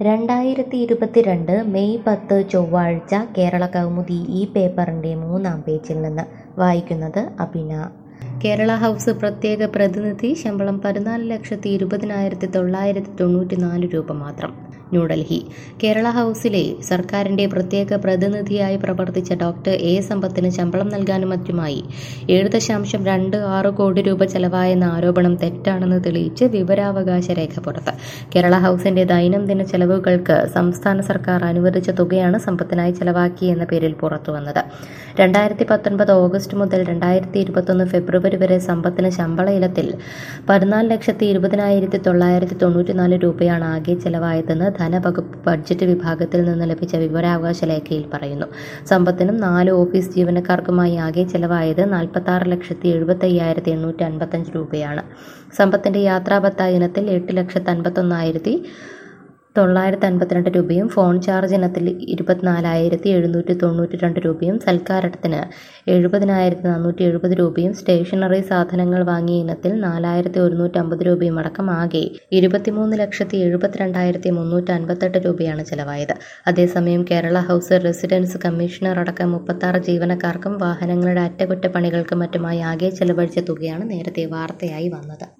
രണ്ടായിരത്തി ഇരുപത്തിരണ്ട് മെയ് പത്ത് ചൊവ്വാഴ്ച കേരള കൗമുദി ഈ പേപ്പറിൻ്റെ മൂന്നാം പേജിൽ നിന്ന് വായിക്കുന്നത് അഭിന കേരള ഹൗസ് പ്രത്യേക പ്രതിനിധി ശമ്പളം പതിനാല് ലക്ഷത്തി ഇരുപതിനായിരത്തി തൊള്ളായിരത്തി തൊണ്ണൂറ്റി നാല് രൂപ മാത്രം ന്യൂഡൽഹി കേരള ഹൗസിലെ സർക്കാരിൻ്റെ പ്രത്യേക പ്രതിനിധിയായി പ്രവർത്തിച്ച ഡോക്ടർ എ സമ്പത്തിന് ശമ്പളം നൽകാനും മറ്റുമായി ഏഴ് ദശാംശം രണ്ട് ആറ് കോടി രൂപ ചെലവായെന്ന ആരോപണം തെറ്റാണെന്ന് തെളിയിച്ച് വിവരാവകാശ രേഖ പുറത്ത് കേരള ഹൗസിന്റെ ദൈനംദിന ചെലവുകൾക്ക് സംസ്ഥാന സർക്കാർ അനുവദിച്ച തുകയാണ് സമ്പത്തിനായി ചെലവാക്കിയെന്ന പേരിൽ പുറത്തുവന്നത് രണ്ടായിരത്തി പത്തൊൻപത് ഓഗസ്റ്റ് മുതൽ രണ്ടായിരത്തി ഇരുപത്തൊന്ന് ഫെബ്രുവരി വരെ സമ്പത്തിന് ശമ്പള ഇനത്തിൽ പതിനാല് ലക്ഷത്തി ഇരുപതിനായിരത്തി തൊള്ളായിരത്തി തൊണ്ണൂറ്റിനാല് രൂപയാണ് ആകെ ചെലവായതെന്ന് ധനവകുപ്പ് ബഡ്ജറ്റ് വിഭാഗത്തിൽ നിന്ന് ലഭിച്ച വിവരാവകാശ രേഖയിൽ പറയുന്നു സമ്പത്തിനും നാല് ഓഫീസ് ജീവനക്കാർക്കുമായി ആകെ ചെലവായത് നാൽപ്പത്തി ആറ് ലക്ഷത്തി എഴുപത്തി അയ്യായിരത്തി എണ്ണൂറ്റി അൻപത്തഞ്ച് രൂപയാണ് സമ്പത്തിന്റെ യാത്രാബത്ത ഇനത്തിൽ എട്ട് ലക്ഷത്തി അൻപത്തൊന്നായിരത്തി തൊള്ളായിരത്തി അൻപത്തിരണ്ട് രൂപയും ഫോൺ ചാർജ് ഇനത്തിൽ ഇരുപത്തിനാലായിരത്തി എഴുന്നൂറ്റി തൊണ്ണൂറ്റി രണ്ട് രൂപയും സൽക്കാരത്തിന് എഴുപതിനായിരത്തി നാനൂറ്റി എഴുപത് രൂപയും സ്റ്റേഷനറി സാധനങ്ങൾ വാങ്ങിയ ഇനത്തിൽ നാലായിരത്തി ഒരുന്നൂറ്റി അമ്പത് രൂപയും അടക്കം ആകെ ഇരുപത്തിമൂന്ന് ലക്ഷത്തി എഴുപത്തിരണ്ടായിരത്തി മുന്നൂറ്റി അൻപത്തെട്ട് രൂപയാണ് ചെലവായത് അതേസമയം കേരള ഹൗസ് റെസിഡൻസ് കമ്മീഷണർ അടക്കം മുപ്പത്താറ് ജീവനക്കാർക്കും വാഹനങ്ങളുടെ അറ്റകുറ്റപ്പണികൾക്കും മറ്റുമായി ആകെ ചെലവഴിച്ച തുകയാണ് നേരത്തെ വാർത്തയായി വന്നത്